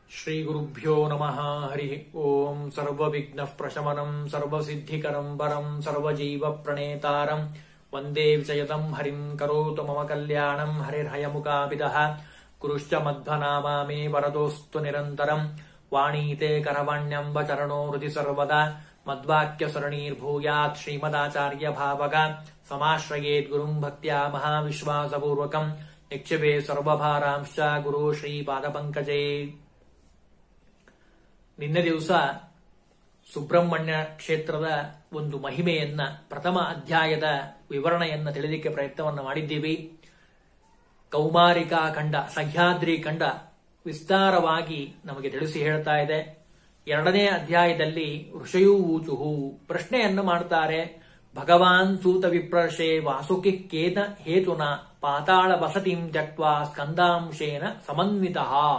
श्रीगुरुभ्यो नमः हरिः ओम् सर्वविघ्नः प्रशमनम् सर्वसिद्धिकरम् वरम् सर्वजीवप्रणेतारम् वन्दे विजयतम् हरिम् करोतु मम कल्याणम् हरिर्हयमुकापिदः कुरुश्च मध्वनामा मे वरदोऽस्तु निरन्तरम् वाणीते करवाण्यम्ब चरणो हृदि सर्वदा मद्वाक्यसरणीर्भूयात् श्रीमदाचार्यभावक समाश्रयेद्गुरुम् भक्त्या महाविश्वासपूर्वकम् निक्षिपे ಸರ್ವಭಾರಾಂಶ ಗುರು ಶ್ರೀ ಪಾದಪಂಕಜೇ ನಿನ್ನೆ ದಿವಸ ಸುಬ್ರಹ್ಮಣ್ಯ ಕ್ಷೇತ್ರದ ಒಂದು ಮಹಿಮೆಯನ್ನ ಪ್ರಥಮ ಅಧ್ಯಾಯದ ವಿವರಣೆಯನ್ನ ತಿಳಿಲಿಕ್ಕೆ ಪ್ರಯತ್ನವನ್ನ ಮಾಡಿದ್ದೀವಿ ಕೌಮಾರಿಕಾ ಖಂಡ ಸಹ್ಯಾದ್ರಿ ಖಂಡ ವಿಸ್ತಾರವಾಗಿ ನಮಗೆ ತಿಳಿಸಿ ಹೇಳ್ತಾ ಇದೆ ಎರಡನೇ ಅಧ್ಯಾಯದಲ್ಲಿ ಋಷಯೂ ಊಚುಹು ಪ್ರಶ್ನೆಯನ್ನು ಮಾಡ್ತಾರೆ ಭಗವಾನ್ ಸೂತ ವಿಪ್ರಶೇ ವಾಸುಕಿ ಕೇತ ಹೇತುನ ಪಾತಾಳ ವಸತಿಂ ತ್ಯಕ್ವಾ ಸ್ಕಂದಾಂಶೇನ ಸಮನ್ವಿತ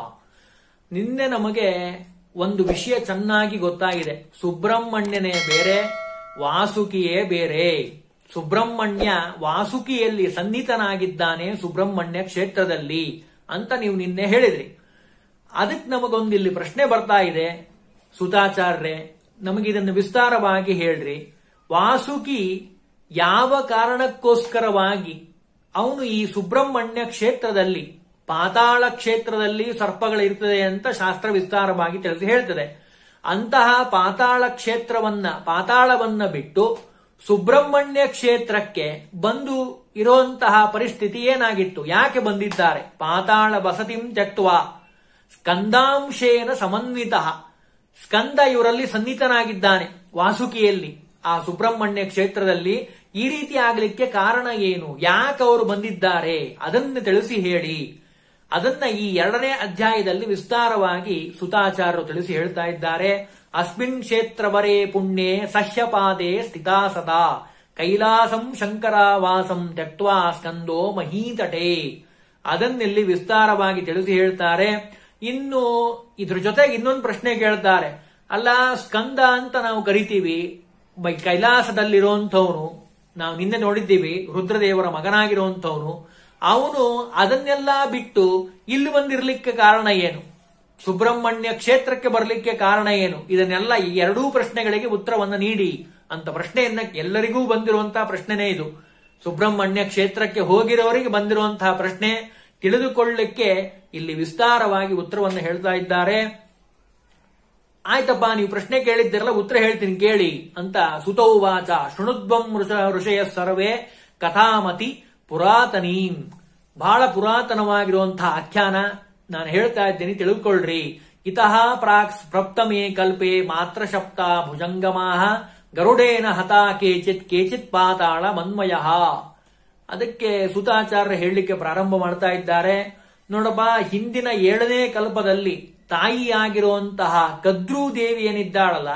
ನಿನ್ನೆ ನಮಗೆ ಒಂದು ವಿಷಯ ಚೆನ್ನಾಗಿ ಗೊತ್ತಾಗಿದೆ ಸುಬ್ರಹ್ಮಣ್ಯನೇ ಬೇರೆ ವಾಸುಕಿಯೇ ಬೇರೆ ಸುಬ್ರಹ್ಮಣ್ಯ ವಾಸುಕಿಯಲ್ಲಿ ಸನ್ನಿಹಿತನಾಗಿದ್ದಾನೆ ಸುಬ್ರಹ್ಮಣ್ಯ ಕ್ಷೇತ್ರದಲ್ಲಿ ಅಂತ ನೀವು ನಿನ್ನೆ ಹೇಳಿದ್ರಿ ಅದಕ್ಕೆ ನಮಗೊಂದಿಲ್ಲಿ ಪ್ರಶ್ನೆ ಬರ್ತಾ ಇದೆ ಸುತಾಚಾರ್ರೆ ನಮಗಿದನ್ನು ವಿಸ್ತಾರವಾಗಿ ಹೇಳ್ರಿ ವಾಸುಕಿ ಯಾವ ಕಾರಣಕ್ಕೋಸ್ಕರವಾಗಿ ಅವನು ಈ ಸುಬ್ರಹ್ಮಣ್ಯ ಕ್ಷೇತ್ರದಲ್ಲಿ ಪಾತಾಳ ಕ್ಷೇತ್ರದಲ್ಲಿ ಸರ್ಪಗಳಿರ್ತದೆ ಅಂತ ಶಾಸ್ತ್ರ ವಿಸ್ತಾರವಾಗಿ ತಿಳಿಸಿ ಹೇಳ್ತದೆ ಅಂತಹ ಪಾತಾಳ ಕ್ಷೇತ್ರವನ್ನ ಪಾತಾಳವನ್ನ ಬಿಟ್ಟು ಸುಬ್ರಹ್ಮಣ್ಯ ಕ್ಷೇತ್ರಕ್ಕೆ ಬಂದು ಇರುವಂತಹ ಪರಿಸ್ಥಿತಿ ಏನಾಗಿತ್ತು ಯಾಕೆ ಬಂದಿದ್ದಾರೆ ಪಾತಾಳ ವಸತಿಂ ತ್ಯಕ್ವ ಸ್ಕಂದಾಂಶೇನ ಸಮನ್ವಿತ ಸ್ಕಂದ ಇವರಲ್ಲಿ ಸನ್ನಿಹಿತನಾಗಿದ್ದಾನೆ ವಾಸುಕಿಯಲ್ಲಿ ಆ ಸುಬ್ರಹ್ಮಣ್ಯ ಕ್ಷೇತ್ರದಲ್ಲಿ ಈ ರೀತಿ ಆಗ್ಲಿಕ್ಕೆ ಕಾರಣ ಏನು ಯಾಕೆ ಅವರು ಬಂದಿದ್ದಾರೆ ಅದನ್ನು ತಿಳಿಸಿ ಹೇಳಿ ಅದನ್ನ ಈ ಎರಡನೇ ಅಧ್ಯಾಯದಲ್ಲಿ ವಿಸ್ತಾರವಾಗಿ ಸುತಾಚಾರ್ಯರು ತಿಳಿಸಿ ಹೇಳ್ತಾ ಇದ್ದಾರೆ ಅಸ್ಮಿನ್ ಕ್ಷೇತ್ರವರೇ ಪುಣ್ಯೆ ಸಹ್ಯಪಾದೆ ಸ್ಥಿತಾ ಸದಾ ಕೈಲಾಸಂ ಶಂಕರಾವಾಸಂ ತ್ಯಕ್ವಾ ಸ್ಕಂದೋ ಮಹೀತಟೆ ಅದನ್ನಿಲ್ಲಿ ವಿಸ್ತಾರವಾಗಿ ತಿಳಿಸಿ ಹೇಳ್ತಾರೆ ಇನ್ನು ಇದ್ರ ಜೊತೆಗೆ ಇನ್ನೊಂದು ಪ್ರಶ್ನೆ ಕೇಳ್ತಾರೆ ಅಲ್ಲ ಸ್ಕಂದ ಅಂತ ನಾವು ಕರಿತೀವಿ ಕೈಲಾಸದಲ್ಲಿರುವಂಥವನು ನಾವು ನಿನ್ನೆ ನೋಡಿದ್ದೀವಿ ರುದ್ರದೇವರ ಮಗನಾಗಿರುವಂಥವನು ಅವನು ಅದನ್ನೆಲ್ಲ ಬಿಟ್ಟು ಇಲ್ಲಿ ಬಂದಿರ್ಲಿಕ್ಕೆ ಕಾರಣ ಏನು ಸುಬ್ರಹ್ಮಣ್ಯ ಕ್ಷೇತ್ರಕ್ಕೆ ಬರಲಿಕ್ಕೆ ಕಾರಣ ಏನು ಇದನ್ನೆಲ್ಲ ಈ ಎರಡೂ ಪ್ರಶ್ನೆಗಳಿಗೆ ಉತ್ತರವನ್ನು ನೀಡಿ ಅಂತ ಪ್ರಶ್ನೆಯನ್ನ ಎಲ್ಲರಿಗೂ ಬಂದಿರುವಂತಹ ಪ್ರಶ್ನೆನೇ ಇದು ಸುಬ್ರಹ್ಮಣ್ಯ ಕ್ಷೇತ್ರಕ್ಕೆ ಹೋಗಿರೋರಿಗೆ ಬಂದಿರುವಂತಹ ಪ್ರಶ್ನೆ ತಿಳಿದುಕೊಳ್ಳಲಿಕ್ಕೆ ಇಲ್ಲಿ ವಿಸ್ತಾರವಾಗಿ ಉತ್ತರವನ್ನು ಹೇಳ್ತಾ ಇದ್ದಾರೆ ಆಯ್ತಪ್ಪ ನೀವು ಪ್ರಶ್ನೆ ಕೇಳಿದ್ದಿರಲ್ಲ ಉತ್ತರ ಹೇಳ್ತೀನಿ ಕೇಳಿ ಅಂತ ಸುತೌವಾಚ ಶೃಣುದ್ವಂ ಋಷಯ ಸರ್ವೇ ಕಥಾಮತಿ ಪುರಾತನೀಂ ಬಹಳ ಪುರಾತನವಾಗಿರುವಂತಹ ಆಖ್ಯಾನ ನಾನು ಹೇಳ್ತಾ ಇದ್ದೀನಿ ತಿಳಿದುಕೊಳ್ಳ್ರಿ ಇತಃ ಪ್ರಾಕ್ ಪ್ರಪ್ತಮೇ ಕಲ್ಪೆ ಮಾತ್ರ ಶಪ್ತ ಭುಜಂಗಮಾಹ ಗರುಡೇನ ಹತ ಕೇಚಿತ್ ಕೇಚಿತ್ ಪಾತಾಳ ಮನ್ಮಯ ಅದಕ್ಕೆ ಸುತಾಚಾರ್ಯ ಹೇಳಲಿಕ್ಕೆ ಪ್ರಾರಂಭ ಮಾಡ್ತಾ ಇದ್ದಾರೆ ನೋಡಪ್ಪ ಹಿಂದಿನ ಏಳನೇ ಕಲ್ಪದಲ್ಲಿ ತಾಯಿಯಾಗಿರುವಂತಹ ಕದ್ರೂ ದೇವಿ ಏನಿದ್ದಾಳಲ್ಲ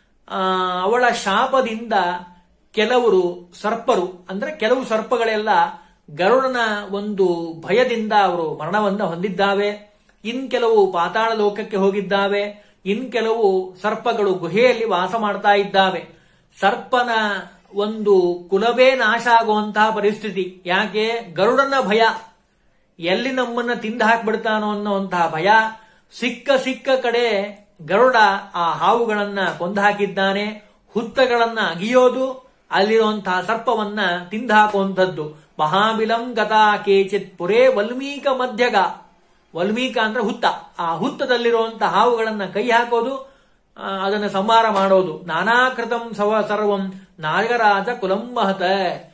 ಅವಳ ಶಾಪದಿಂದ ಕೆಲವರು ಸರ್ಪರು ಅಂದ್ರೆ ಕೆಲವು ಸರ್ಪಗಳೆಲ್ಲ ಗರುಡನ ಒಂದು ಭಯದಿಂದ ಅವರು ಮರಣವನ್ನ ಹೊಂದಿದ್ದಾವೆ ಇನ್ ಕೆಲವು ಪಾತಾಳ ಲೋಕಕ್ಕೆ ಹೋಗಿದ್ದಾವೆ ಇನ್ ಕೆಲವು ಸರ್ಪಗಳು ಗುಹೆಯಲ್ಲಿ ವಾಸ ಮಾಡ್ತಾ ಇದ್ದಾವೆ ಸರ್ಪನ ಒಂದು ಕುಲವೇ ನಾಶ ಆಗುವಂತಹ ಪರಿಸ್ಥಿತಿ ಯಾಕೆ ಗರುಡನ ಭಯ ಎಲ್ಲಿ ನಮ್ಮನ್ನ ತಿಂದು ಹಾಕ್ಬಿಡ್ತಾನೋ ಅನ್ನುವಂತಹ ಭಯ ಸಿಕ್ಕ ಸಿಕ್ಕ ಕಡೆ ಗರುಡ ಆ ಹಾವುಗಳನ್ನ ಕೊಂದು ಹಾಕಿದ್ದಾನೆ ಹುತ್ತಗಳನ್ನ ಅಗಿಯೋದು ಅಲ್ಲಿರುವಂತಹ ಸರ್ಪವನ್ನ ತಿಂದು ಹಾಕುವಂಥದ್ದು ಮಹಾಬಿಲಂ ಗತಾ ಕೇಚಿತ್ ಪುರೇ ವಲ್ಮೀಕ ಮಧ್ಯಗ ವಲ್ಮೀಕ ಅಂದ್ರೆ ಹುತ್ತ ಆ ಹುತ್ತದಲ್ಲಿರುವಂತಹ ಹಾವುಗಳನ್ನ ಕೈ ಹಾಕೋದು ಅದನ್ನು ಸಂಹಾರ ಮಾಡೋದು ನಾನಾಕೃತಂ ಸವ ಸರ್ವಂ ನಾಗರಾಜ ಕುಲಂ ಮಹತ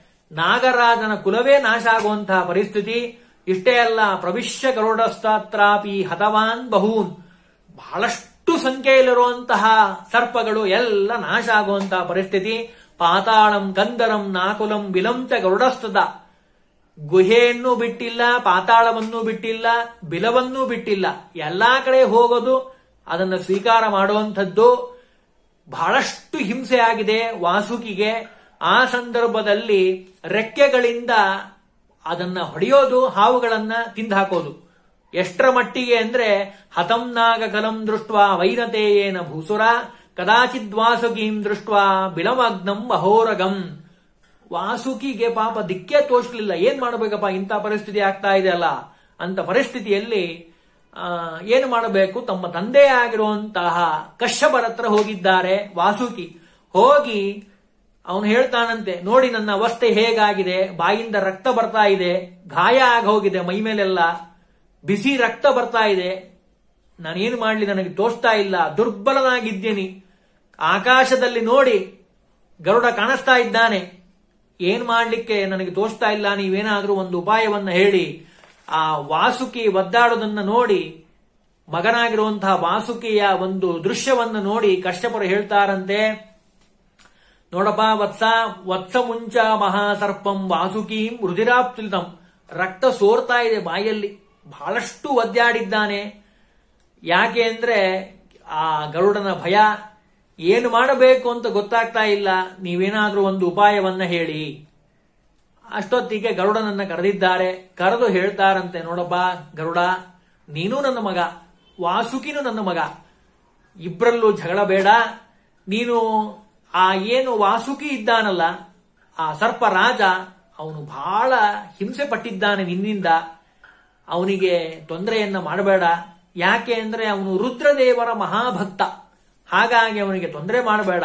ನಾಗರಾಜನ ಕುಲವೇ ನಾಶ ಆಗುವಂತಹ ಪರಿಸ್ಥಿತಿ ಇಷ್ಟೇ ಅಲ್ಲ ಪ್ರವಿಶ್ಯ ಗರುಡಸ್ತಾತ್ರಾಪಿ ಹತವಾನ್ ಬಹೂನ್ ಬಹಳಷ್ಟು ಸಂಖ್ಯೆಯಲ್ಲಿರುವಂತಹ ಸರ್ಪಗಳು ಎಲ್ಲ ನಾಶ ಆಗುವಂತಹ ಪರಿಸ್ಥಿತಿ ಪಾತಾಳಂ ಗಂಧರಂ ನಾಕುಲಂ ಬಿಲಂಚ ಗರುಡಸ್ತದ ಗುಹೆಯನ್ನು ಬಿಟ್ಟಿಲ್ಲ ಪಾತಾಳವನ್ನೂ ಬಿಟ್ಟಿಲ್ಲ ಬಿಲವನ್ನೂ ಬಿಟ್ಟಿಲ್ಲ ಎಲ್ಲಾ ಕಡೆ ಹೋಗೋದು ಅದನ್ನು ಸ್ವೀಕಾರ ಮಾಡುವಂಥದ್ದು ಬಹಳಷ್ಟು ಹಿಂಸೆ ಆಗಿದೆ ವಾಸುಕಿಗೆ ಆ ಸಂದರ್ಭದಲ್ಲಿ ರೆಕ್ಕೆಗಳಿಂದ ಅದನ್ನ ಹೊಡೆಯೋದು ಹಾವುಗಳನ್ನ ತಿಂದು ಹಾಕೋದು ಎಷ್ಟರ ಮಟ್ಟಿಗೆ ಅಂದ್ರೆ ಹತಂ ನಾಗ ಕಲಂ ದೃಷ್ಟ ವೈನತೇಯೇನ ಭೂಸುರ ಕದಾಚಿದ್ ವಾಸುಕೀಂ ದೃಷ್ಟ ಬಿಲಮಗ್ನಂ ಅಹೋರಗಂ ವಾಸುಕಿಗೆ ಪಾಪ ದಿಕ್ಕೇ ತೋಚ್ಲಿಲ್ಲ ಏನ್ ಮಾಡ್ಬೇಕಪ್ಪ ಇಂಥ ಪರಿಸ್ಥಿತಿ ಆಗ್ತಾ ಇದೆ ಅಲ್ಲ ಅಂತ ಪರಿಸ್ಥಿತಿಯಲ್ಲಿ ಆ, ಏನು ಮಾಡಬೇಕು ತಮ್ಮ ತಂದೆ ಆಗಿರುವಂತಹ ಕಶ್ಯಪರ ಹತ್ರ ಹೋಗಿದ್ದಾರೆ ವಾಸುಕಿ ಹೋಗಿ ಅವನು ಹೇಳ್ತಾನಂತೆ ನೋಡಿ ನನ್ನ ಅವಸ್ಥೆ ಹೇಗಾಗಿದೆ ಬಾಯಿಂದ ರಕ್ತ ಬರ್ತಾ ಇದೆ ಗಾಯ ಆಗಿ ಹೋಗಿದೆ ಮೈ ಮೇಲೆಲ್ಲ ಬಿಸಿ ರಕ್ತ ಬರ್ತಾ ಇದೆ ನಾನೇನು ಮಾಡ್ಲಿ ನನಗೆ ತೋಚ್ತಾ ಇಲ್ಲ ದುರ್ಬಲನಾಗಿದ್ದೇನೆ ಆಕಾಶದಲ್ಲಿ ನೋಡಿ ಗರುಡ ಕಾಣಿಸ್ತಾ ಇದ್ದಾನೆ ಏನ್ ಮಾಡ್ಲಿಕ್ಕೆ ನನಗೆ ತೋಚ್ತಾ ಇಲ್ಲ ನೀವೇನಾದ್ರೂ ಒಂದು ಉಪಾಯವನ್ನ ಹೇಳಿ ಆ ವಾಸುಕಿ ಒದ್ದಾಡೋದನ್ನ ನೋಡಿ ಮಗನಾಗಿರುವಂತಹ ವಾಸುಕಿಯ ಒಂದು ದೃಶ್ಯವನ್ನು ನೋಡಿ ಕಶ್ಯಪರು ಹೇಳ್ತಾರಂತೆ ನೋಡಪ್ಪ ವತ್ಸ ವತ್ಸ ಮುಂಚ ಮಹಾಸರ್ಪಂ ವಾಸುಕೀಂ ರುಧಿರಾಪ್ತಿಲ್ತಂ ರಕ್ತ ಸೋರ್ತಾ ಇದೆ ಬಾಯಲ್ಲಿ ಬಹಳಷ್ಟು ಒದ್ದಾಡಿದ್ದಾನೆ ಯಾಕೆ ಅಂದ್ರೆ ಆ ಗರುಡನ ಭಯ ಏನು ಮಾಡಬೇಕು ಅಂತ ಗೊತ್ತಾಗ್ತಾ ಇಲ್ಲ ನೀವೇನಾದ್ರೂ ಒಂದು ಉಪಾಯವನ್ನ ಹೇಳಿ ಅಷ್ಟೊತ್ತಿಗೆ ಗರುಡನನ್ನ ಕರೆದಿದ್ದಾರೆ ಕರೆದು ಹೇಳ್ತಾರಂತೆ ನೋಡಪ್ಪ ಗರುಡ ನೀನು ನನ್ನ ಮಗ ವಾಸುಕಿನೂ ನನ್ನ ಮಗ ಇಬ್ಬರಲ್ಲೂ ಜಗಳ ಬೇಡ ನೀನು ಆ ಏನು ವಾಸುಕಿ ಇದ್ದಾನಲ್ಲ ಆ ಸರ್ಪ ರಾಜ ಅವನು ಬಹಳ ಹಿಂಸೆ ಪಟ್ಟಿದ್ದಾನೆ ನಿನ್ನಿಂದ ಅವನಿಗೆ ತೊಂದರೆಯನ್ನ ಮಾಡಬೇಡ ಯಾಕೆ ಅಂದ್ರೆ ಅವನು ರುದ್ರದೇವರ ಮಹಾಭಕ್ತ ಹಾಗಾಗಿ ಅವನಿಗೆ ತೊಂದರೆ ಮಾಡಬೇಡ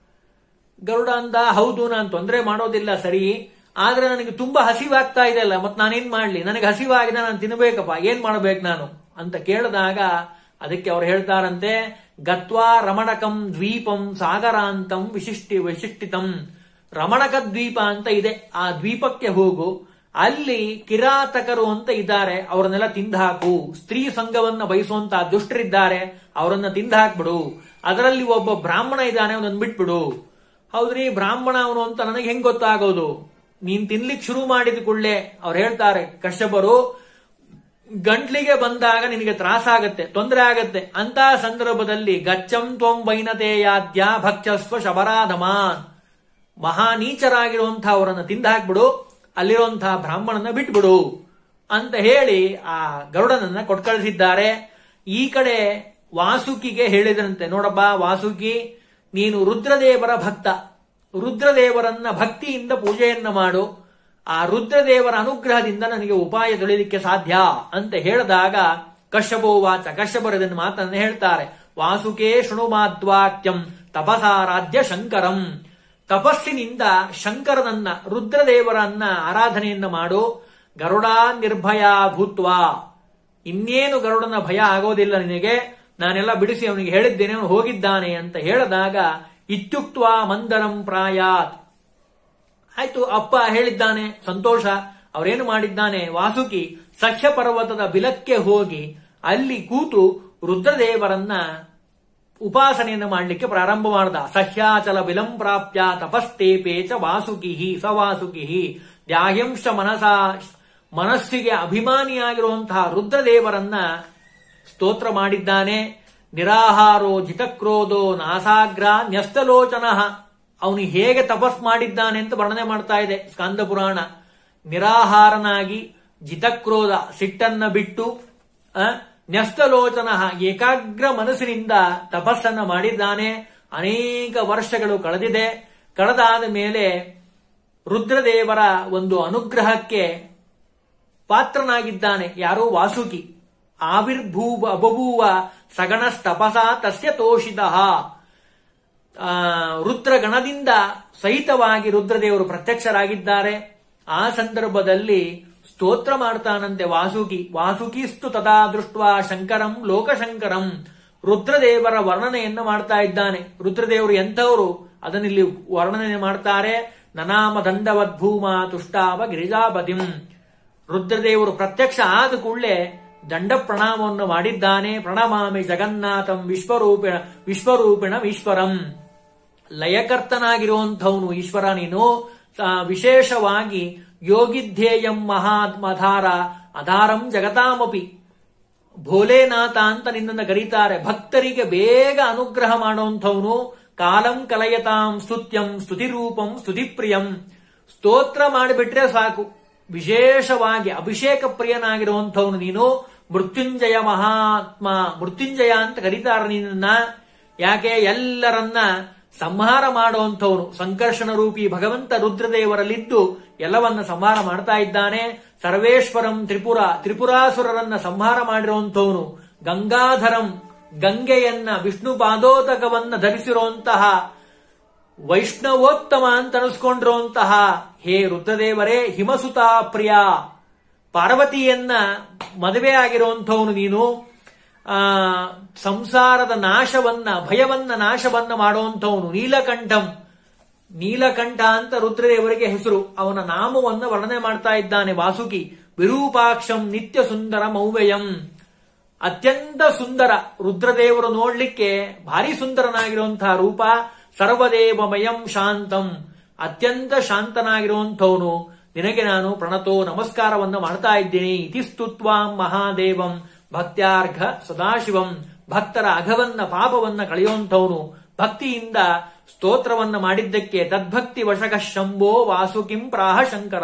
ಗರುಡ ಅಂದ ಹೌದು ನಾನು ತೊಂದರೆ ಮಾಡೋದಿಲ್ಲ ಸರಿ ಆದ್ರೆ ನನಗೆ ತುಂಬಾ ಹಸಿವಾಗ್ತಾ ಇದೆ ಅಲ್ಲ ಮತ್ ನಾನೇನ್ ಮಾಡ್ಲಿ ನನಗೆ ಹಸಿವಾಗಿದೆ ನಾನು ತಿನ್ಬೇಕಪ್ಪ ಏನ್ ಮಾಡ್ಬೇಕು ನಾನು ಅಂತ ಕೇಳಿದಾಗ ಅದಕ್ಕೆ ಅವ್ರು ಹೇಳ್ತಾರಂತೆ ಗತ್ವಾ ರಮಣಕಂ ದ್ವೀಪಂ ಸಾಗರಾಂತಂ ವಿಶಿಷ್ಟಿ ವಿಶಿಷ್ಟಿತಂ ರಮಣಕ ದ್ವೀಪ ಅಂತ ಇದೆ ಆ ದ್ವೀಪಕ್ಕೆ ಹೋಗು ಅಲ್ಲಿ ಕಿರಾತಕರು ಅಂತ ಇದ್ದಾರೆ ಅವರನ್ನೆಲ್ಲ ತಿಂದಾಕು ಸ್ತ್ರೀ ಸಂಘವನ್ನ ಬಯಸುವಂತ ದುಷ್ಟರಿದ್ದಾರೆ ಅವರನ್ನ ತಿಂದಾಕ್ಬಿಡು ಅದರಲ್ಲಿ ಒಬ್ಬ ಬ್ರಾಹ್ಮಣ ಇದ್ದಾನೆ ಅವನನ್ನ ಬಿಟ್ಬಿಡು ಹೌದ್ರಿ ಬ್ರಾಹ್ಮಣ ಅವನು ಅಂತ ನನಗೆ ಹೆಂಗ್ ಗೊತ್ತಾಗೋದು ನೀನ್ ತಿನ್ಲಿಕ್ಕೆ ಶುರು ಮಾಡಿದ ಕೂಡಲೇ ಅವ್ರು ಹೇಳ್ತಾರೆ ಕಶ್ಯಪರು ಗಂಟ್ಲಿಗೆ ಬಂದಾಗ ನಿನಗೆ ತ್ರಾಸಾಗತ್ತೆ ತೊಂದರೆ ಆಗತ್ತೆ ಅಂತ ಸಂದರ್ಭದಲ್ಲಿ ಗಚ್ಚಂ ತ್ವಂ ವೈನತೇಯಾದ್ಯ ಭಕ್ಷಸ್ವ ಶಬರಾಧಮಾನ್ ಮಹಾನೀಚರಾಗಿರುವಂತಹ ಅವರನ್ನ ತಿಂದಾಕ್ಬಿಡು ಅಲ್ಲಿರುವಂತಹ ಬ್ರಾಹ್ಮಣನ ಬಿಟ್ಬಿಡು ಅಂತ ಹೇಳಿ ಆ ಗರುಡನನ್ನ ಕೊಟ್ಕಳಿಸಿದ್ದಾರೆ ಈ ಕಡೆ ವಾಸುಕಿಗೆ ಹೇಳಿದ್ರಂತೆ ನೋಡಬ್ಬ ವಾಸುಕಿ ನೀನು ರುದ್ರದೇವರ ಭಕ್ತ ರುದ್ರದೇವರನ್ನ ಭಕ್ತಿಯಿಂದ ಪೂಜೆಯನ್ನ ಮಾಡು ಆ ರುದ್ರದೇವರ ಅನುಗ್ರಹದಿಂದ ನನಗೆ ಉಪಾಯ ತಿಳಿಲಿಕ್ಕೆ ಸಾಧ್ಯ ಅಂತ ಹೇಳಿದಾಗ ಕಶ್ಯಪೋ ವಾಚ ಕಶ್ಯಪರು ಇದನ್ನು ಮಾತನ್ನ ಹೇಳ್ತಾರೆ ವಾಸುಕೇ ಶೃಣುಮಾದ್ವಾಕ್ಯಂ ತಪಸಾರಾಧ್ಯ ಶಂಕರಂ ತಪಸ್ಸಿನಿಂದ ಶಂಕರನನ್ನ ರುದ್ರದೇವರನ್ನ ಆರಾಧನೆಯನ್ನ ಮಾಡು ಗರುಡ ನಿರ್ಭಯ ಭೂತ್ವ ಇನ್ನೇನು ಗರುಡನ ಭಯ ಆಗೋದಿಲ್ಲ ನಿನಗೆ ನಾನೆಲ್ಲ ಬಿಡಿಸಿ ಅವನಿಗೆ ಹೇಳಿದ್ದೇನೆ ಅವನು ಹೋಗಿದ್ದಾನೆ ಅಂತ ಹೇಳಿದಾಗ ಇತ್ಯುಕ್ತ ಮಂದರಂ ಪ್ರಾಯಾತ್ ಆಯ್ತು ಅಪ್ಪ ಹೇಳಿದ್ದಾನೆ ಸಂತೋಷ ಅವರೇನು ಮಾಡಿದ್ದಾನೆ ವಾಸುಕಿ ಸಖ್ಯ ಪರ್ವತದ ಬಿಲಕ್ಕೆ ಹೋಗಿ ಅಲ್ಲಿ ಕೂತು ರುದ್ರದೇವರನ್ನ ಉಪಾಸನೆಯನ್ನು ಮಾಡಲಿಕ್ಕೆ ಪ್ರಾರಂಭ ಮಾಡ್ದ ಸಹ್ಯಾಚಲ ಬಿಲಂ ಪ್ರಾಪ್ಯ ತಪಸ್ತೇಪೇ ಚ ವಾಸುಕಿ ಸ ವಾಸುಕಿ ದ್ಯಾಹ್ಯಂಶ ಮನಸ ಮನಸ್ಸಿಗೆ ಅಭಿಮಾನಿಯಾಗಿರುವಂತಹ ರುದ್ರದೇವರನ್ನ ಸ್ತೋತ್ರ ಮಾಡಿದ್ದಾನೆ ನಿರಾಹಾರೋ ಜಿತಕ್ರೋಧೋ ನಾಸಾಗ್ರ ನ್ಯಸ್ತಲೋಚನ ಅವನು ಹೇಗೆ ತಪಸ್ ಮಾಡಿದ್ದಾನೆ ಅಂತ ವರ್ಣನೆ ಮಾಡ್ತಾ ಇದೆ ಸ್ಕಂದ ಪುರಾಣ ನಿರಾಹಾರನಾಗಿ ಜಿತಕ್ರೋಧ ಸಿಟ್ಟನ್ನ ಬಿಟ್ಟು ಆ, ನ್ಯಸ್ತಲೋಚನ ಏಕಾಗ್ರ ಮನಸ್ಸಿನಿಂದ ತಪಸ್ಸನ್ನ ಮಾಡಿದ್ದಾನೆ ಅನೇಕ ವರ್ಷಗಳು ಕಳೆದಿದೆ ಕಳೆದಾದ ಮೇಲೆ ರುದ್ರದೇವರ ಒಂದು ಅನುಗ್ರಹಕ್ಕೆ ಪಾತ್ರನಾಗಿದ್ದಾನೆ ಯಾರೋ ವಾಸುಕಿ ಆವಿರ್ಭೂವ ಅಬಭೂವ ಸಗಣಸ್ತಪಸ ತಸ್ಯ ತೋಷಿತ ರುದ್ರಗಣದಿಂದ ಸಹಿತವಾಗಿ ರುದ್ರದೇವರು ಪ್ರತ್ಯಕ್ಷರಾಗಿದ್ದಾರೆ ಆ ಸಂದರ್ಭದಲ್ಲಿ ಸ್ತೋತ್ರ ಮಾಡ್ತಾನಂತೆ ವಾಸುಕಿ ವಾಸುಕಿಸ್ತು ತದಾ ದೃಷ್ಟ ಶಂಕರಂ ಲೋಕಶಂಕರಂ ರುದ್ರದೇವರ ವರ್ಣನೆಯನ್ನು ಮಾಡ್ತಾ ಇದ್ದಾನೆ ರುದ್ರದೇವರು ಎಂಥವರು ಅದನ್ನಿಲ್ಲಿ ವರ್ಣನೆ ಮಾಡ್ತಾರೆ ನನಾಮ ದಂಡವದ್ಭೂಮ ತುಷ್ಟಾವ ಗಿರಿಜಾಪತಿಂ ರುದ್ರದೇವರು ಪ್ರತ್ಯಕ್ಷ ಆದ ಕೂಡಲೇ ದಂಡ ಪ್ರಣಾಮವನ್ನು ಮಾಡಿದ್ದಾನೆ ಪ್ರಣಮಾಮಿ ಜಗನ್ನಾಥಂ ವಿಶ್ವರೂಪಿಣ ವಿಶ್ವರೂಪಿಣ ಈಶ್ವರಂ ಲಯಕರ್ತನಾಗಿರುವಂಥವನು ಈಶ್ವರ ನೀನು ಆ, ವಿಶೇಷವಾಗಿ ಯೋಗಿಧ್ಯೇಯಂ ಮಹಾತ್ಮಧಾರ ಅಧಾರಂ ಜಗತಾಮಪಿ ಭೋಲೇನಾಥ ಅಂತ ನಿನ್ನನ್ನು ಕರೀತಾರೆ ಭಕ್ತರಿಗೆ ಬೇಗ ಅನುಗ್ರಹ ಮಾಡುವಂಥವನು ಕಾಲಂ ಕಲಯತಾಂ ಸ್ತುತ್ಯಂ ಸ್ತುತಿರೂಪಂ ಸ್ತುತಿಪ್ರಿಯಂ ಸ್ತೋತ್ರ ಮಾಡಿಬಿಟ್ರೆ ಸಾಕು ವಿಶೇಷವಾಗಿ ಅಭಿಷೇಕ ಪ್ರಿಯನಾಗಿರುವಂಥವನು ನೀನು ಮೃತ್ಯುಂಜಯ ಮಹಾತ್ಮ ಮೃತ್ಯುಂಜಯ ಅಂತ ಕರೀತಾರೆ ನಿನ್ನ ಯಾಕೆ ಎಲ್ಲರನ್ನ ಸಂಹಾರ ಮಾಡುವಂಥವನು ಸಂಕರ್ಷಣ ರೂಪಿ ಭಗವಂತ ರುದ್ರದೇವರಲ್ಲಿದ್ದು ಎಲ್ಲವನ್ನ ಸಂಹಾರ ಮಾಡ್ತಾ ಇದ್ದಾನೆ ಸರ್ವೇಶ್ವರಂ ತ್ರಿಪುರ ತ್ರಿಪುರಾಸುರರನ್ನ ಸಂಹಾರ ಮಾಡಿರುವಂಥವನು ಗಂಗಾಧರಂ ಗಂಗೆಯನ್ನ ವಿಷ್ಣು ಪಾದೋದಕವನ್ನ ಧರಿಸಿರುವಂತಹ ವೈಷ್ಣವೋತ್ತಮ ಅಂತ ಅನಿಸ್ಕೊಂಡಿರುವಂತಹ ಹೇ ರುದ್ರದೇವರೇ ಹಿಮಸುತ ಪ್ರಿಯ ಪಾರ್ವತಿಯನ್ನ ಮದುವೆ ಆಗಿರುವಂಥವನು ನೀನು ಆ ಸಂಸಾರದ ನಾಶವನ್ನ ಭಯವನ್ನ ನಾಶವನ್ನ ಮಾಡುವಂಥವನು ನೀಲಕಂಠಂ ನೀಲಕಂಠ ಅಂತ ರುದ್ರದೇವರಿಗೆ ಹೆಸರು ಅವನ ನಾಮವನ್ನ ವರ್ಣನೆ ಮಾಡ್ತಾ ಇದ್ದಾನೆ ವಾಸುಕಿ ವಿರೂಪಾಕ್ಷಂ ನಿತ್ಯ ಸುಂದರ ಮೌವ್ಯಯಂ ಅತ್ಯಂತ ಸುಂದರ ರುದ್ರದೇವರು ನೋಡ್ಲಿಕ್ಕೆ ಭಾರಿ ಸುಂದರನಾಗಿರುವಂತಹ ರೂಪ ಸರ್ವದೇವಮಯಂ ಶಾಂತಂ ಅತ್ಯಂತ ಶಾಂತನಾಗಿರುವಂಥವನು ನಿನಗೆ ನಾನು ಪ್ರಣತೋ ನಮಸ್ಕಾರವನ್ನ ಮಾಡ್ತಾ ಇದ್ದೀನಿ ಇತಿ ಸ್ತುತ್ವಾಂ ಮಹಾದೇವಂ ಭಕ್ತ್ಯಾರ್ಘ ಸದಾಶಿವಂ ಭಕ್ತರ ಅಘವನ್ನ ಪಾಪವನ್ನ ಕಳೆಯುವಂಥವನು ಭಕ್ತಿಯಿಂದ ಸ್ತೋತ್ರವನ್ನ ಮಾಡಿದ್ದಕ್ಕೆ ತದ್ಭಕ್ತಿ ವಶಕ ಶಂಭೋ ವಾಸುಕಿಂ ಪ್ರಾಹ ಶಂಕರ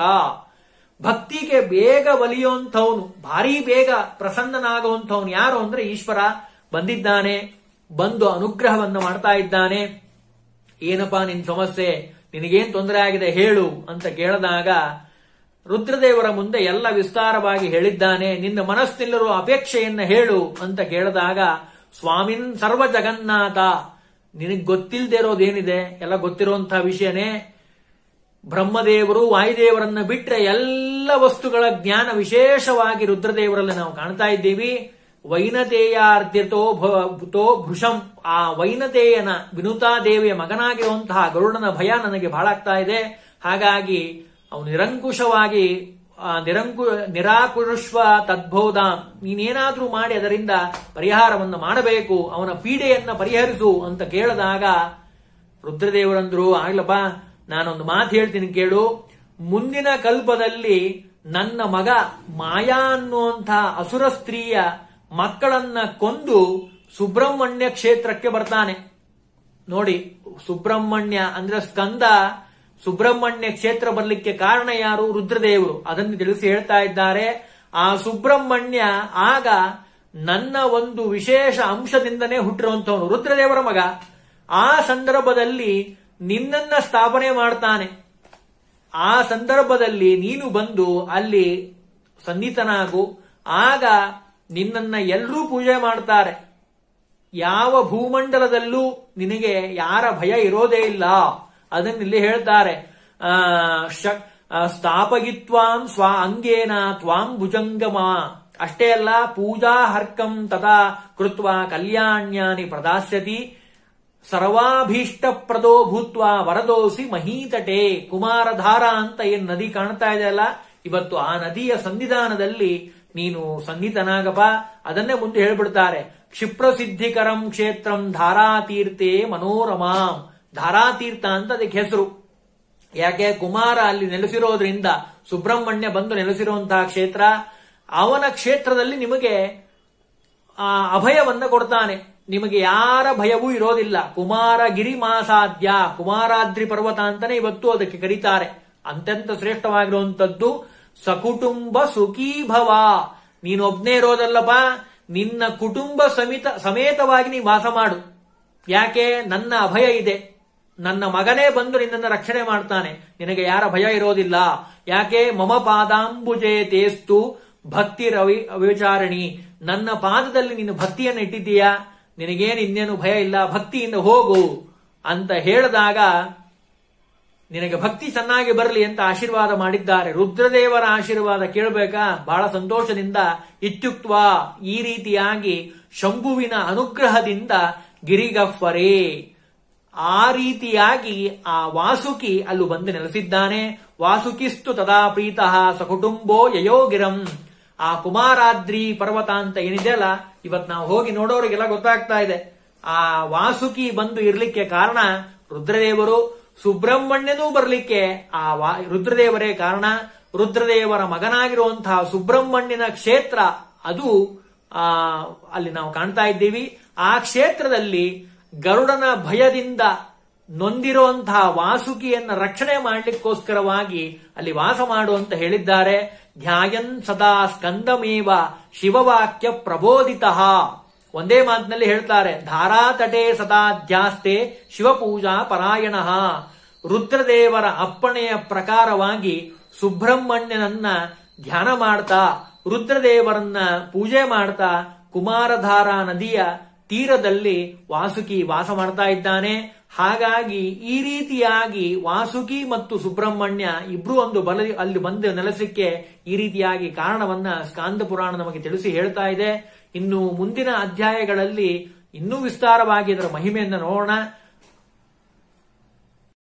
ಭಕ್ತಿಗೆ ಬೇಗ ಒಲಿಯುವಂಥವನು ಭಾರಿ ಬೇಗ ಪ್ರಸನ್ನನಾಗುವಂಥವನು ಯಾರು ಅಂದ್ರೆ ಈಶ್ವರ ಬಂದಿದ್ದಾನೆ ಬಂದು ಅನುಗ್ರಹವನ್ನ ಮಾಡ್ತಾ ಇದ್ದಾನೆ ಏನಪ್ಪಾ ನಿನ್ ಸಮಸ್ಯೆ ನಿನಗೇನ್ ತೊಂದರೆ ಆಗಿದೆ ಹೇಳು ಅಂತ ಕೇಳಿದಾಗ ರುದ್ರದೇವರ ಮುಂದೆ ಎಲ್ಲ ವಿಸ್ತಾರವಾಗಿ ಹೇಳಿದ್ದಾನೆ ನಿನ್ನ ಮನಸ್ಸಿನಲ್ಲಿರುವ ಅಪೇಕ್ಷೆಯನ್ನ ಹೇಳು ಅಂತ ಕೇಳಿದಾಗ ಸ್ವಾಮಿನ್ ಸರ್ವ ಜಗನ್ನಾಥ ನಿನಗ್ ಗೊತ್ತಿಲ್ಲದೆ ಇರೋದೇನಿದೆ ಎಲ್ಲ ಗೊತ್ತಿರುವಂತಹ ವಿಷಯನೇ ಬ್ರಹ್ಮದೇವರು ವಾಯುದೇವರನ್ನ ಬಿಟ್ರೆ ಎಲ್ಲ ವಸ್ತುಗಳ ಜ್ಞಾನ ವಿಶೇಷವಾಗಿ ರುದ್ರದೇವರಲ್ಲಿ ನಾವು ಕಾಣ್ತಾ ಇದ್ದೀವಿ ವೈನತೇಯಾರ್ದ್ಯತೋ ತೋ ಭೃಷಂ ಆ ವೈನತೇಯನ ವಿನುತಾದೇವಿಯ ಮಗನಾಗಿರುವಂತಹ ಗರುಡನ ಭಯ ನನಗೆ ಬಹಳ ಆಗ್ತಾ ಇದೆ ಹಾಗಾಗಿ ಅವನು ನಿರಂಕುಶವಾಗಿ ನಿರಂಕು ನಿರಾಕುರುಷ್ವ ತದ್ಬೋಧ ನೀನೇನಾದ್ರೂ ಮಾಡಿ ಅದರಿಂದ ಪರಿಹಾರವನ್ನು ಮಾಡಬೇಕು ಅವನ ಪೀಡೆಯನ್ನ ಪರಿಹರಿಸು ಅಂತ ಕೇಳಿದಾಗ ರುದ್ರದೇವರಂದ್ರು ಆಗ್ಲಪ್ಪ ನಾನೊಂದು ಮಾತು ಹೇಳ್ತೀನಿ ಕೇಳು ಮುಂದಿನ ಕಲ್ಪದಲ್ಲಿ ನನ್ನ ಮಗ ಮಾಯಾ ಅನ್ನುವಂಥ ಅಸುರ ಸ್ತ್ರೀಯ ಮಕ್ಕಳನ್ನ ಕೊಂದು ಸುಬ್ರಹ್ಮಣ್ಯ ಕ್ಷೇತ್ರಕ್ಕೆ ಬರ್ತಾನೆ ನೋಡಿ ಸುಬ್ರಹ್ಮಣ್ಯ ಅಂದ್ರೆ ಸ್ಕಂದ ಸುಬ್ರಹ್ಮಣ್ಯ ಕ್ಷೇತ್ರ ಬರ್ಲಿಕ್ಕೆ ಕಾರಣ ಯಾರು ರುದ್ರದೇವರು ಅದನ್ನು ತಿಳಿಸಿ ಹೇಳ್ತಾ ಇದ್ದಾರೆ ಆ ಸುಬ್ರಹ್ಮಣ್ಯ ಆಗ ನನ್ನ ಒಂದು ವಿಶೇಷ ಅಂಶದಿಂದನೇ ಹುಟ್ಟಿರುವಂತವನು ರುದ್ರದೇವರ ಮಗ ಆ ಸಂದರ್ಭದಲ್ಲಿ ನಿನ್ನನ್ನ ಸ್ಥಾಪನೆ ಮಾಡ್ತಾನೆ ಆ ಸಂದರ್ಭದಲ್ಲಿ ನೀನು ಬಂದು ಅಲ್ಲಿ ಸನ್ನಿಹಿತನಾಗು ಆಗ ನಿನ್ನನ್ನ ಎಲ್ಲರೂ ಪೂಜೆ ಮಾಡ್ತಾರೆ ಯಾವ ಭೂಮಂಡಲದಲ್ಲೂ ನಿನಗೆ ಯಾರ ಭಯ ಇರೋದೇ ಇಲ್ಲ ಅದನ್ನ ಇಲ್ಲಿ ಹೇಳ್ತಾರೆ ಆ ಸ್ಥಾಪಗಿತ್ವಾಂ ಸ್ವ ಅಂಗೇನ ತ್ವಾಂ ಭುಜಂಗಮ ಅಷ್ಟೇ ಅಲ್ಲ ಪೂಜಾ ಹರ್ಕಂ ತಥಾ ಕೃತ್ವ ಕಲ್ಯಾಣ್ಯಾನಿ ಪ್ರದಾಸ್ಯತಿ ಸರ್ವಾಭೀಷ್ಟ ಪ್ರದೋ ಭೂತ್ವ ವರದೋಸಿ ಮಹೀತಟೆ ಕುಮಾರಧಾರ ಅಂತ ಏನ್ ನದಿ ಕಾಣ್ತಾ ಇದೆ ಅಲ್ಲ ಇವತ್ತು ಆ ನದಿಯ ಸನ್ನಿಧಾನದಲ್ಲಿ ನೀನು ಸನ್ನಿಧನಾಗಪ ಅದನ್ನೇ ಮುಂದೆ ಹೇಳ್ಬಿಡ್ತಾರೆ ಕ್ಷಿಪ್ರಸಿದ್ಧಿಕರಂ ಕ್ಷೇತ್ರಂ ಧಾರಾತೀರ್ಥೆ ಮನೋರಮಾಂ ಧಾರಾತೀರ್ಥ ಅಂತ ಅದಕ್ಕೆ ಹೆಸರು ಯಾಕೆ ಕುಮಾರ ಅಲ್ಲಿ ನೆಲೆಸಿರೋದ್ರಿಂದ ಸುಬ್ರಹ್ಮಣ್ಯ ಬಂದು ನೆಲೆಸಿರುವಂತಹ ಕ್ಷೇತ್ರ ಅವನ ಕ್ಷೇತ್ರದಲ್ಲಿ ನಿಮಗೆ ಆ ಅಭಯವನ್ನ ಕೊಡ್ತಾನೆ ನಿಮಗೆ ಯಾರ ಭಯವೂ ಇರೋದಿಲ್ಲ ಕುಮಾರ ಗಿರಿಮಾಸಾದ್ಯ ಕುಮಾರಾದ್ರಿ ಪರ್ವತ ಅಂತಾನೆ ಇವತ್ತು ಅದಕ್ಕೆ ಕರೀತಾರೆ ಅತ್ಯಂತ ಶ್ರೇಷ್ಠವಾಗಿರುವಂತದ್ದು ಸಕುಟುಂಬ ಸುಖೀಭವ ನೀನೊಬ್ನೇ ಇರೋದಲ್ಲಪ್ಪ ನಿನ್ನ ಕುಟುಂಬ ಸಮೇತ ಸಮೇತವಾಗಿ ನೀ ವಾಸ ಮಾಡು ಯಾಕೆ ನನ್ನ ಅಭಯ ಇದೆ ನನ್ನ ಮಗನೇ ಬಂದು ನಿನ್ನನ್ನು ರಕ್ಷಣೆ ಮಾಡ್ತಾನೆ ನಿನಗೆ ಯಾರ ಭಯ ಇರೋದಿಲ್ಲ ಯಾಕೆ ಮಮ ಪಾದಾಂಬುಜೆ ತೇಸ್ತು ಭಕ್ತಿ ರವಿ ಅವಿಚಾರಣಿ ನನ್ನ ಪಾದದಲ್ಲಿ ನೀನು ಭಕ್ತಿಯನ್ನು ಇಟ್ಟಿದ್ದೀಯಾ ನಿನಗೇನು ಇನ್ನೇನು ಭಯ ಇಲ್ಲ ಭಕ್ತಿಯಿಂದ ಹೋಗು ಅಂತ ಹೇಳಿದಾಗ ನಿನಗೆ ಭಕ್ತಿ ಚೆನ್ನಾಗಿ ಬರಲಿ ಅಂತ ಆಶೀರ್ವಾದ ಮಾಡಿದ್ದಾರೆ ರುದ್ರದೇವರ ಆಶೀರ್ವಾದ ಕೇಳಬೇಕಾ ಬಹಳ ಸಂತೋಷದಿಂದ ಇತ್ಯುಕ್ತ ಈ ರೀತಿಯಾಗಿ ಶಂಭುವಿನ ಅನುಗ್ರಹದಿಂದ ಗಿರಿಗಫ್ವರೇ ಆ ರೀತಿಯಾಗಿ ಆ ವಾಸುಕಿ ಅಲ್ಲೂ ಬಂದು ನೆಲೆಸಿದ್ದಾನೆ ವಾಸುಕಿಸ್ತು ತದಾ ಪ್ರೀತಃ ಸಕುಟುಂಬೋ ಯಯೋಗಿರಂ ಆ ಕುಮಾರಾದ್ರಿ ಪರ್ವತ ಅಂತ ಏನಿದೆ ಅಲ್ಲ ಇವತ್ ನಾವು ಹೋಗಿ ನೋಡೋರಿಗೆಲ್ಲ ಗೊತ್ತಾಗ್ತಾ ಇದೆ ಆ ವಾಸುಕಿ ಬಂದು ಇರ್ಲಿಕ್ಕೆ ಕಾರಣ ರುದ್ರದೇವರು ಸುಬ್ರಹ್ಮಣ್ಯನೂ ಬರ್ಲಿಕ್ಕೆ ಆ ವಾ ರುದ್ರದೇವರೇ ಕಾರಣ ರುದ್ರದೇವರ ಮಗನಾಗಿರುವಂತಹ ಸುಬ್ರಹ್ಮಣ್ಯನ ಕ್ಷೇತ್ರ ಅದು ಆ ಅಲ್ಲಿ ನಾವು ಕಾಣ್ತಾ ಇದ್ದೀವಿ ಆ ಕ್ಷೇತ್ರದಲ್ಲಿ ಗರುಡನ ಭಯದಿಂದ ನೊಂದಿರುವಂತಹ ವಾಸುಕಿಯನ್ನ ರಕ್ಷಣೆ ಮಾಡಲಿಕ್ಕೋಸ್ಕರವಾಗಿ ಅಲ್ಲಿ ವಾಸ ಮಾಡು ಅಂತ ಹೇಳಿದ್ದಾರೆ ಧ್ಯಾಯನ್ ಸದಾ ಸ್ಕಂದಮೇವ ಶಿವವಾಕ್ಯ ಪ್ರಬೋದಿತ ಒಂದೇ ಮಾತಿನಲ್ಲಿ ಹೇಳ್ತಾರೆ ಧಾರಾತಟೆ ಸದಾಧ್ಯಾಸ್ತೆ ಶಿವಪೂಜಾ ಪರಾಯಣ ರುದ್ರದೇವರ ಅಪ್ಪಣೆಯ ಪ್ರಕಾರವಾಗಿ ಸುಬ್ರಹ್ಮಣ್ಯನನ್ನ ಧ್ಯಾನ ಮಾಡ್ತಾ ರುದ್ರದೇವರನ್ನ ಪೂಜೆ ಮಾಡ್ತಾ ಕುಮಾರಧಾರ ನದಿಯ ತೀರದಲ್ಲಿ ವಾಸುಕಿ ವಾಸ ಮಾಡ್ತಾ ಇದ್ದಾನೆ ಹಾಗಾಗಿ ಈ ರೀತಿಯಾಗಿ ವಾಸುಕಿ ಮತ್ತು ಸುಬ್ರಹ್ಮಣ್ಯ ಇಬ್ರು ಒಂದು ಬಲ ಅಲ್ಲಿ ಬಂದು ನೆಲೆಸಲಿಕ್ಕೆ ಈ ರೀತಿಯಾಗಿ ಕಾರಣವನ್ನ ಸ್ಕಾಂದ ಪುರಾಣ ನಮಗೆ ತಿಳಿಸಿ ಹೇಳ್ತಾ ಇದೆ ಇನ್ನು ಮುಂದಿನ ಅಧ್ಯಾಯಗಳಲ್ಲಿ ಇನ್ನೂ ವಿಸ್ತಾರವಾಗಿ ಇದರ ಮಹಿಮೆಯನ್ನು ನೋಡೋಣ